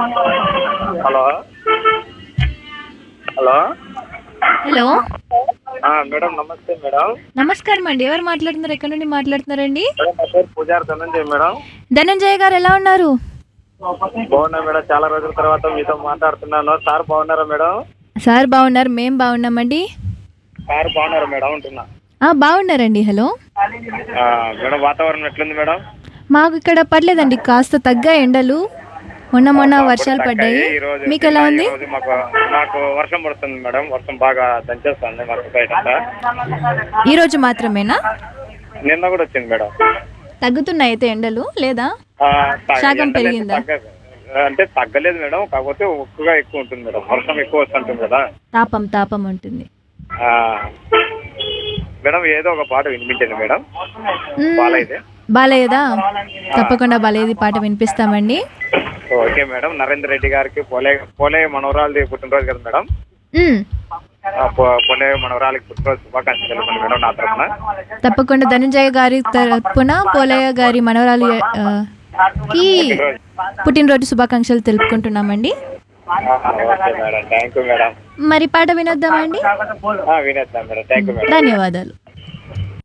Hello hello hello ఆ, madam నమస్తే madam నమస్కారం అండి ఎవరు మాట్లాడుతున్నారు ఎక్కడి నుండి మాట్లాడుతున్నారండి మేడం నా పేరు పూజారి ధనంజయ్ మేడం ధనంజయ గారు ఎలా ఉన్నారు బాగున్నా మేడం చాలా రోజుల తర్వాత మీతో మాట్లాడుతున్నాను సార్ బాగున్నారా మేడం సార్ బాగున్నారు మేం బాగున్నామండి సార్ బాగున్నారా మేడం అంటున్నా ఆ, బాగున్నారండి హలో ఆ, మేడం వాతావరణం ఎట్లుంది మేడం మాకు ఇక్కడ పర్లేదండి కాస్త తగ్గ ఎండలు మొన్న మొన్న వర్షాలు పడ్డాయి ఈ రోజు మీకు ఎలా ఉంది ఈ రోజు మాకు మాకు వర్షం పడుతుంది మేడం వర్షం బాగా దంచేస్తుంది మాకు బయట అంతా. ఈ రోజు మాత్రమేనా నిన్న కూడా వచ్చింది మేడం తగ్గుతున్నాయి అయితే ఎండలు లేదా ఆ, త- శాఖం ఎండలు అయితే పెరిగిందా? తగ్గ- అంటే తగ్గలేదు మేడం కాకపోతే ఉక్కుగా ఎక్కువ ఉంటుంది మేడం వర్షం ఎక్కువ వస్తుంటుంది కదా తాపం తాపం ఉంటుంది ఆ, మేడం ఏదో ఒక పాట వినిపించండి మేడం మ్మ్. బాలయ్యదే బాలేదా తప్పకుండా బాలేది పాట వినిపిస్తామండి ఓకే మేడం నరేందర్ రెడ్డి గారికి పోలే పోలే మనవరాలది పుట్టినరోజు కదా మేడం మ్మ్. ఆ, పో- పోలే మనవరాలకి పుట్టినరోజు శుభాకాంక్షలు తెలపండి మేడం నా తరఫున తప్పకుండా ధనంజయ గారి తరపున పోలయ్య గారి మనవరాలు ఆ, కి పుట్టినరోజు శుభాకాంక్షలు తెలుపుకుంటున్నామండి ఆ, okay madam thank you madam మరి పాట వినొద్దామండి ఆ, వినేద్దాం మేడం థ్యాంక్ యూ మేడం ధన్యవాదాలు